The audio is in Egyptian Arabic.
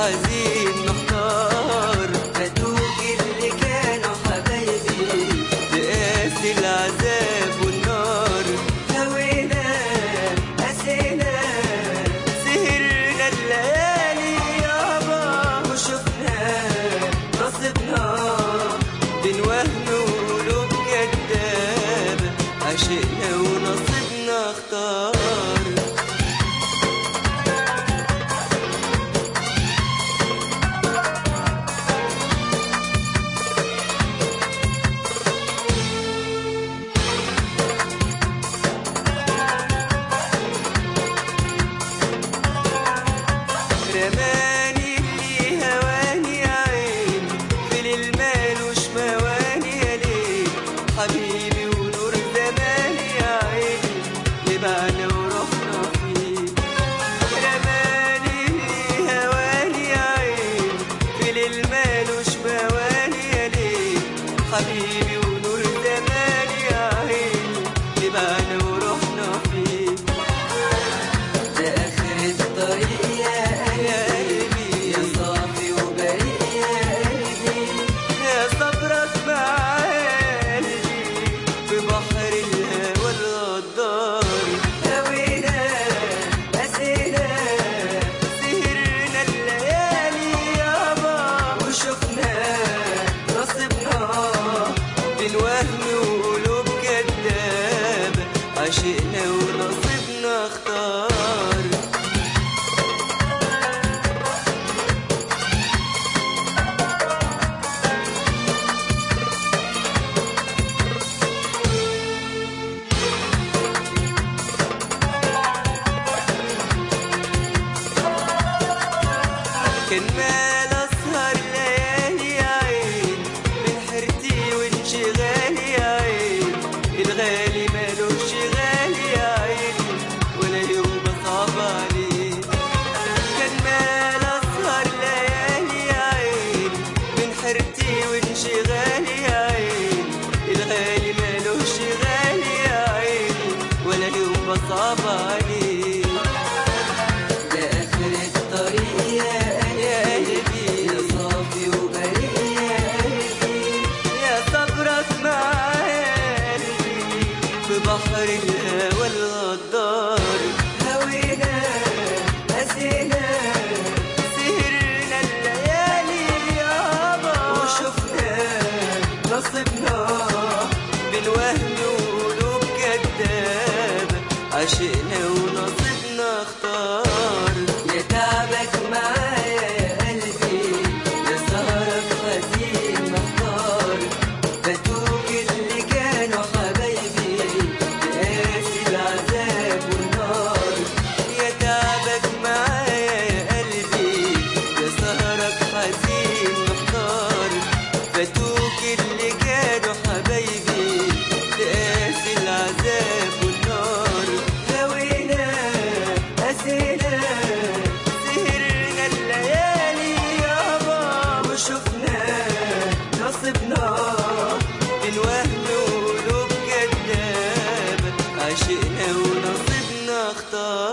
حزين محتار فاتوك اللي كانوا حبايبي تقاسي العذاب والنار هوينا قسينا سهرنا الليالي يابا وشفنا نصيبنا بين وهم وقلوب كدابة عشقنا ونصيبنا اختار رماني اللي هواني يا عين في المال وش مواني يا ليل حبيبي ونور زماني يا عين لبعنا ورحنا فيه رماني اللي هواني يا عين في المال وش مواني يا ليل حبيبي ونور زماني يا عين لبعنا ورحنا فيه ده آخر الطريق يا يا قلبي قلبي يا صافي وبريء يا قلبي يا صبرك مع قلبي في بحر الهوى الغدار هوينا قسينا سهرنا الليالي يابا وشفنا نصيبنا بين وهم وقلوب كدابة عشقنا ونصيبنا اختار كان مال اسهر ليالي يا عين من حيرتي وانشغالي يا عين الغالي مالوش غالي يا عين ولا يوم بصعب عليه كان مال اسهر ليالي يا عين من حيرتي وانشغالي يا عين الغالي مالوش غالي يا عين ولا يوم بصعب عليه ده آخر الطريق يا يا قلبي قلبي يا صافي وبريء يا قلبي يا صبرك مع قلبي في بحر الهوى الغدار هوينا قسينا سهرنا الليالي يابا وشفنا نصيبنا بين وهم وقلوب كدابة عشقنا ونصيبنا اختار يا تعبك معايا يا قلبي يا سهرك حزين محتار فاتوك اللي كانوا حبايبي قاسي العذاب والنار يا تعبك معايا يا قلبي يا سهرك حزين محتار فاتوك اللي كانوا حبايبي تقاسي العذاب والنار هوينا قسينا سهرنا الليالي يابا وشفنا نصيبنا بين وهم وقلوب كدابة عشقنا ونصيبنا اختار